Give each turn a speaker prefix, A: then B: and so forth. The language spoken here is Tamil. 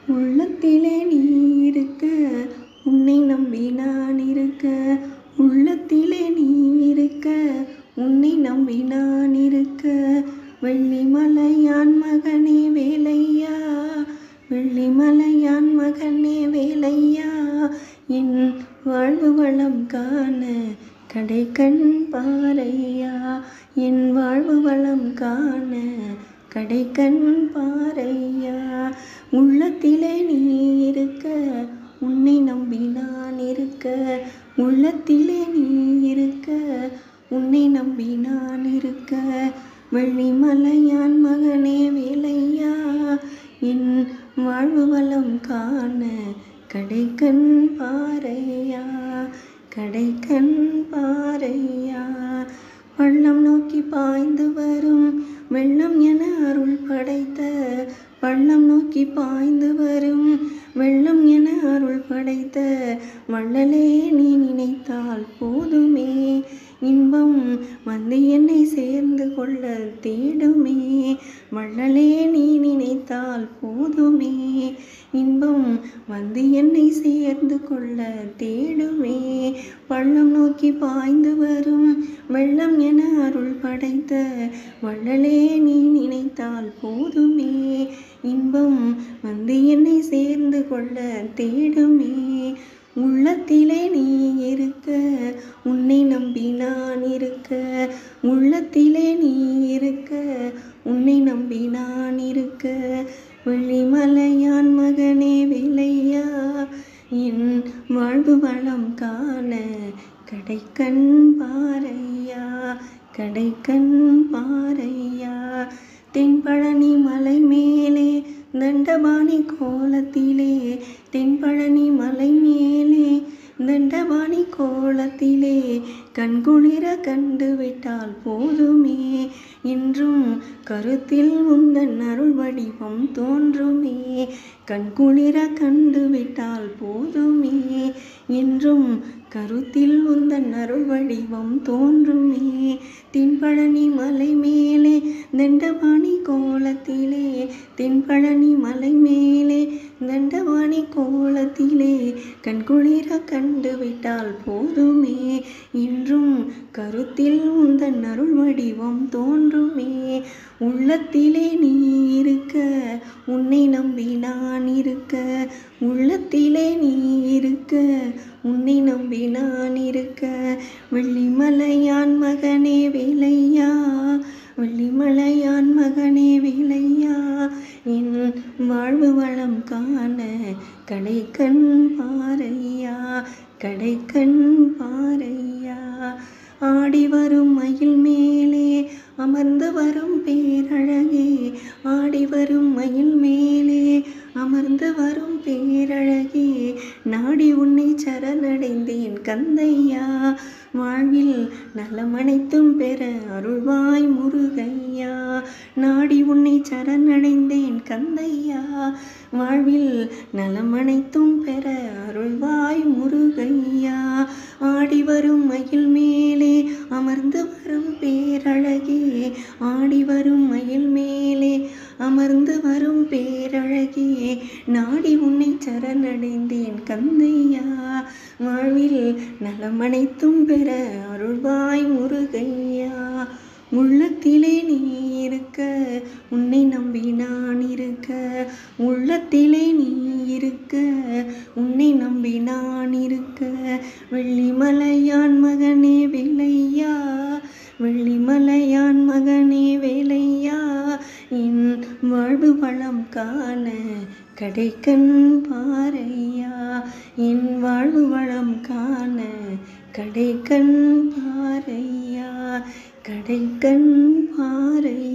A: உள்ளத்திலே நீ இருக்க உன்னை நம்பி நான் இருக்க உள்ளத்திலே நீ இருக்க உன்னை நம்பி நான் இருக்க வெள்ளிமலையான் மகனே வேலையா வெள்ளிமலையான் மகனே வேலையா என் வாழ்வு வளம் காண கடைக்கண் பாறையா என் வாழ்வு வளம் காண கடைக்கண் பாறையா உள்ளத்திலே நீ இருக்க உன்னை நம்பி நான் இருக்க உள்ளத்திலே நீ இருக்க உன்னை நம்பி நான் இருக்க வெள்ளிமலையான் மகனே வேலையா என் வாழ்வு வளம் காண கடைக்கண் பாறையா கடைக்கண் பாறையா பள்ளம் நோக்கி பாய்ந்து வரும் வெள்ளம் என அருள் படைத்த பள்ளம் நோக்கி பாய்ந்து வரும் வெள்ளம் என அருள் படைத்த வள்ளலே நீ நினைத்தால் போதுமே இன்பம் வந்து என்னை சேர்ந்து கொள்ள தேடுமே வள்ளலே நீ நினைத்தால் போதுமே இன்பம் வந்து என்னை சேர்ந்து கொள்ள தேடுமே பள்ளம் நோக்கி பாய்ந்து வரும் வெள்ளம் என அருள் படைத்த வள்ளலே நீ நினைத்தால் போதுமே இன்பம் வந்து என்னை சேர்ந்து கொள்ள தேடுமே உள்ளத்திலே நீ இருக்க உன்னை நம்பி நான் இருக்க உள்ளத்திலே நீ இருக்க உன்னை நம்பி நான் இருக்க வெள்ளிமலையான் மகனே வேலையா என் வாழ்வு வளம் காண கடைக்கண் பாறையா கடைக்கண் பாறையா தென்பழனி மலை மேலே தண்டபாணி கோலத்திலே தென்பழனி மலை மேலே தண்டபாணி கோலத்திலே கண்குளிர கண்டு விட்டால் போதுமே என்றும் கருத்தில் உந்தன் அருள் வடிவம் தோன்றுமே கண்குளிர கண்டு விட்டால் போதுமே என்றும் கருத்தில் உந்தன் அருள் வடிவம் தோன்றுமே தென்பழனி மலை மேலே தண்டபாணி கோலத்திலே தென்பழனி மலை மேலே தண்டபாணி கோலத்திலே கண்குளிர கண்டு விட்டால் போதுமே இன்றும் கருத்தில் உந்தன் அருள் வடிவம் தோன்றுமே உள்ளத்திலே நீ இருக்க உன்னை நம்பி நான் இருக்க உள்ளத்திலே நீ இருக்க உன்னை நம்பி நான் இருக்க வெள்ளிமலையான் மகனே வேலையா வெள்ளிமலையான் மகனே வேலையா என் வாழ்வு வளம் காண கடைக்கண் பாறையா கடைக்கண் பாறையா ஆடி வரும் மயில் மேலே அமர்ந்து வரும் பேரழகே ஆடி வரும் மயில் மேலே அமர்ந்து வரும் பேரழகே நாடி உன்னை சரணடைந்தேன் கந்தையா வாழ்வில் நலமனைத்தும் பெற அருள்வாய் முருகையா நாடி உன்னை சரணடைந்தேன் கந்தையா வாழ்வில் நலமனைத்தும் பெற அருள்வாய் முருகையா ஆடி வரும் மயில் மேலே அமர்ந்து வரும் பேரழகே ஆடி வரும் மயில் மேலே அமர்ந்து வரும் பேரழகே நாடி உன்னை சரணடைந்தேன் கந்தையா வாழ்வில் நலமனைத்தும் பெற அருள்வாய் முருகையா உள்ளத்திலே நீ இருக்க உன்னை நம்பி நான் இருக்க உள்ளத்திலே நீ இருக்க உன்னை நம்பி நான் இருக்க வெள்ளிமலையான் மகனே வேலையா வெள்ளிமலையான் மகனே வேலையா என் வாழ்வு வளம் காண கடைக்கண் பாறையா என் வாழ்வு வளம் காண கடைக்கண் பாறையா கடைக்கண் பாறை